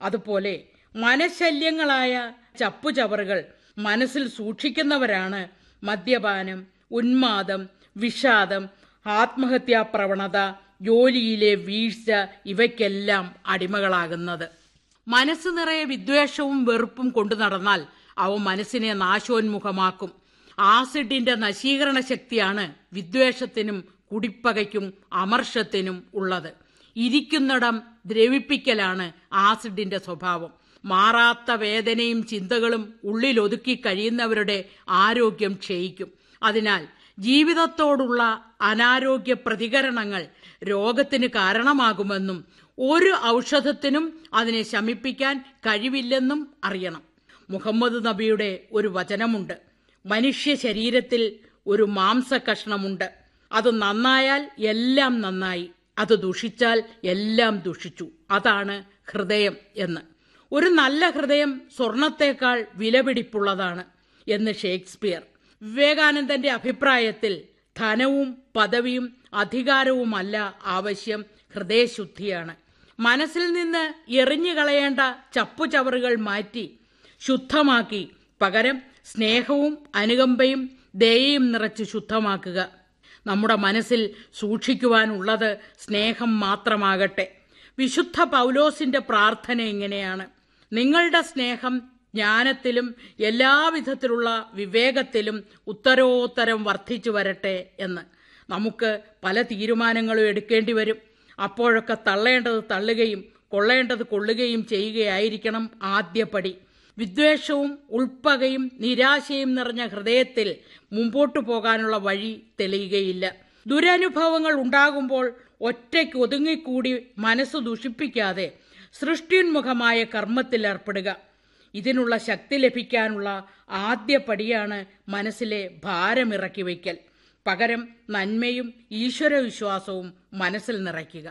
അതുപോലെ മനശല്യങ്ങളായ ചപ്പുചവറുകൾ മനസ്സിൽ സൂക്ഷിക്കുന്നവരാണ് മദ്യപാനം ഉന്മാദം വിഷാദം ആത്മഹത്യാ പ്രവണത ജോലിയിലെ വീഴ്ച ഇവയ്ക്കെല്ലാം അടിമകളാകുന്നത് മനസ്സ് നിറയെ വിദ്വേഷവും വെറുപ്പും കൊണ്ടു നടന്നാൽ അവ മനസ്സിനെ നാശോന്മുഖമാക്കും ആസിഡിന്റെ നശീകരണ ശക്തിയാണ് വിദ്വേഷത്തിനും കുടിപ്പകയ്ക്കും അമർഷത്തിനും ഉള്ളത് ഇരിക്കുന്നിടം ദ്രവിപ്പിക്കലാണ് ആസിഡിന്റെ സ്വഭാവം മാറാത്ത വേദനയും ചിന്തകളും ഉള്ളിലൊതുക്കി കഴിയുന്നവരുടെ ആരോഗ്യം ക്ഷയിക്കും അതിനാൽ ജീവിതത്തോടുള്ള അനാരോഗ്യ പ്രതികരണങ്ങൾ രോഗത്തിന് കാരണമാകുമെന്നും ഒരു ഔഷധത്തിനും അതിനെ ശമിപ്പിക്കാൻ കഴിവില്ലെന്നും അറിയണം മുഹമ്മദ് നബിയുടെ ഒരു വചനമുണ്ട് മനുഷ്യ ശരീരത്തിൽ ഒരു മാംസകഷ്ണമുണ്ട് അത് നന്നായാൽ എല്ലാം നന്നായി അത് ദുഷിച്ചാൽ എല്ലാം ദുഷിച്ചു അതാണ് ഹൃദയം എന്ന് ഒരു നല്ല ഹൃദയം സ്വർണത്തേക്കാൾ വിലപിടിപ്പുള്ളതാണ് എന്ന് ഷേക്സ്പിയർ വിവേകാനന്ദന്റെ അഭിപ്രായത്തിൽ ധനവും പദവിയും അധികാരവുമല്ല ആവശ്യം ഹൃദയശുദ്ധിയാണ് മനസ്സിൽ നിന്ന് എറിഞ്ഞു കളയേണ്ട ചപ്പുചവറുകൾ മാറ്റി ശുദ്ധമാക്കി പകരം സ്നേഹവും അനുകമ്പയും ദയയും നിറച്ച് ശുദ്ധമാക്കുക നമ്മുടെ മനസ്സിൽ സൂക്ഷിക്കുവാനുള്ളത് സ്നേഹം മാത്രമാകട്ടെ വിശുദ്ധ പൗലോസിന്റെ പ്രാർത്ഥന ഇങ്ങനെയാണ് നിങ്ങളുടെ സ്നേഹം ജ്ഞാനത്തിലും എല്ലാവിധത്തിലുള്ള വിവേകത്തിലും ഉത്തരോത്തരം വർദ്ധിച്ചു വരട്ടെ എന്ന് നമുക്ക് പല തീരുമാനങ്ങളും എടുക്കേണ്ടി വരും അപ്പോഴൊക്കെ തള്ളേണ്ടത് തള്ളുകയും കൊള്ളേണ്ടത് കൊള്ളുകയും ചെയ്യുകയായിരിക്കണം ആദ്യപടി വിദ്വേഷവും ഉൾപ്പകയും നിരാശയും നിറഞ്ഞ ഹൃദയത്തിൽ മുമ്പോട്ടു പോകാനുള്ള വഴി തെളിയുകയില്ല ദുരനുഭവങ്ങൾ ഉണ്ടാകുമ്പോൾ ഒറ്റയ്ക്ക് ഒതുങ്ങിക്കൂടി മനസ്സ് ദുഷിപ്പിക്കാതെ സൃഷ്ടിന്മുഖമായ കർമ്മത്തിൽ ഏർപ്പെടുക ഇതിനുള്ള ശക്തി ലഭിക്കാനുള്ള ആദ്യ പടിയാണ് മനസ്സിലെ ഭാരമിറക്കി വയ്ക്കൽ പകരം നന്മയും ഈശ്വരവിശ്വാസവും മനസ്സിൽ നിറയ്ക്കുക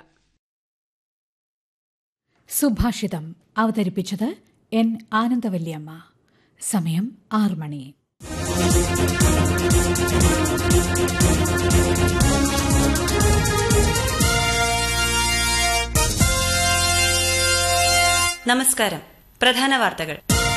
സുഭാഷിതം അവതരിപ്പിച്ചത് എൻ ആനന്ദവല്യമ്മ സമയം ആറ് മണി നമസ്കാരം പ്രധാന വാർത്തകൾ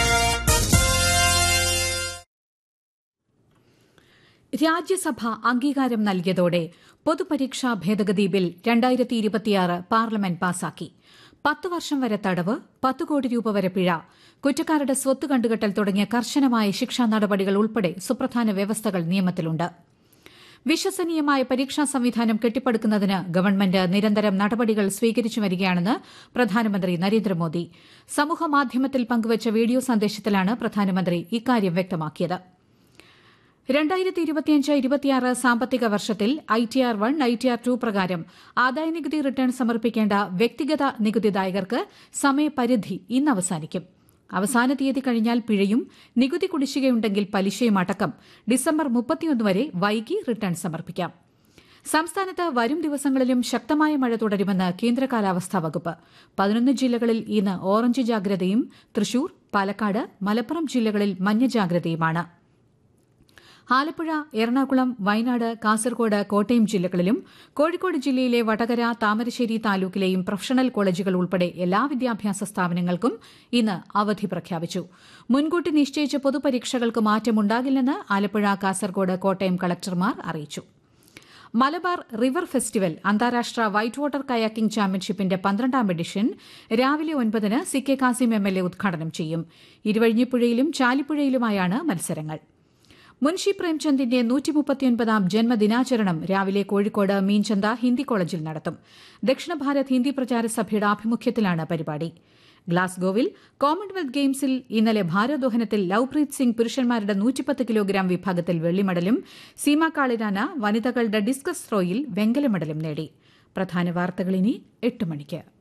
രാജ്യസഭ അംഗീകാരം നൽകിയതോടെ പൊതുപരീക്ഷാ ഭേദഗതി ബിൽ രണ്ടായിരത്തി ഇരുപത്തിയാറ് പാർലമെന്റ് പാസാക്കി പത്ത് വർഷം വരെ തടവ് പത്ത് കോടി രൂപ വരെ പിഴ കുറ്റക്കാരുടെ സ്വത്ത് കണ്ടുകെട്ടൽ തുടങ്ങിയ കർശനമായ ശിക്ഷാ നടപടികൾ ഉൾപ്പെടെ സുപ്രധാന വ്യവസ്ഥകൾ നിയമത്തിലുണ്ട് വിശ്വസനീയമായ പരീക്ഷാ സംവിധാനം കെട്ടിപ്പടുക്കുന്നതിന് ഗവൺമെന്റ് നിരന്തരം നടപടികൾ സ്വീകരിച്ചു വരികയാണെന്ന് പ്രധാനമന്ത്രി നരേന്ദ്രമോദി സമൂഹമാധ്യമത്തിൽ പങ്കുവച്ച വീഡിയോ സന്ദേശത്തിലാണ് പ്രധാനമന്ത്രി ഇക്കാര്യം വ്യക്തമാക്കിയത് രണ്ടായിരത്തി ഇരുപത്തിയഞ്ച് ഇരുപത്തിയാറ് സാമ്പത്തിക വർഷത്തിൽ I T R one I T R two പ്രകാരം ആദായനികുതി റിട്ടേൺ സമർപ്പിക്കേണ്ട വ്യക്തിഗത നികുതിദായകർക്ക് സമയപരിധി ഇന്ന് അവസാനിക്കും അവസാന തീയതി കഴിഞ്ഞാൽ പിഴയും നികുതി കുടിശ്ശികയുണ്ടെങ്കിൽ പലിശയും അടക്കം ഡിസംബർ മുപ്പത്തിയൊന്ന് വരെ വൈകി റിട്ടേൺ സമർപ്പിക്കാം സംസ്ഥാനത്ത് വരും ദിവസങ്ങളിലും ശക്തമായ മഴ തുടരുമെന്ന് കേന്ദ്ര കാലാവസ്ഥാ വകുപ്പ് പതിനൊന്ന് ജില്ലകളിൽ ഇന്ന് ഓറഞ്ച് ജാഗ്രതയും തൃശൂർ പാലക്കാട് മലപ്പുറം ജില്ലകളിൽ മഞ്ഞ ജാഗ്രതയുമാണ് ആലപ്പുഴ എറണാകുളം വയനാട് കാസർഗോഡ് കോട്ടയം ജില്ലകളിലും കോഴിക്കോട് ജില്ലയിലെ വടകര താമരശ്ശേരി താലൂക്കിലെയും പ്രൊഫഷണൽ കോളേജുകൾ ഉൾപ്പെടെ എല്ലാ വിദ്യാഭ്യാസ സ്ഥാപനങ്ങൾക്കും ഇന്ന് അവധി പ്രഖ്യാപിച്ചു മുൻകൂട്ടി നിശ്ചയിച്ച പൊതുപരീക്ഷകൾക്ക് മാറ്റമുണ്ടാകില്ലെന്ന് ആലപ്പുഴ കാസർഗോഡ് കോട്ടയം കളക്ടർമാർ അറിയിച്ചു മലബാർ റിവർ ഫെസ്റ്റിവൽ അന്താരാഷ്ട്ര വൈറ്റ് വാട്ടർ കയാക്കിംഗ് ചാമ്പ്യൻഷിപ്പിന്റെ പന്ത്രണ്ടാം എഡിഷൻ രാവിലെ ഒൻപതിന് C K Kasim M L A ഉദ്ഘാടനം ചെയ്യും ഇരുവഴിഞ്ഞിപ്പുഴയിലും ചാലിപ്പുഴയിലുമായാണ് മത്സരങ്ങൾ മുൻഷി പ്രേംചന്ദിന്റെ നൂറ്റിമുപ്പത്തിയൊൻപതാം ജന്മദിനാചരണം രാവിലെ കോഴിക്കോട് മീൻചന്ത ഹിന്ദി കോളേജിൽ നടത്തും ദക്ഷിണ ഭാരത് ഹിന്ദി പ്രചാര സഭയുടെ ആഭിമുഖ്യത്തിലാണ് പരിപാടി ഗ്ലാസ്ഗോവിൽ കോമൺവെൽത്ത് ഗെയിംസിൽ ഇന്നലെ ഭാരോദ്വഹനത്തിൽ ലവ്പ്രീത് സിംഗ് പുരുഷന്മാരുടെ നൂറ്റിപ്പത്ത് കിലോഗ്രാം വിഭാഗത്തിൽ വെള്ളിമെഡലും സീമ കാളിരാന വനിതകളുടെ ഡിസ്കസ് ത്രോയിൽ വെങ്കല മെഡലും നേടി പ്രധാന വാർത്തകൾ ഇനി എട്ട് മണിക്ക്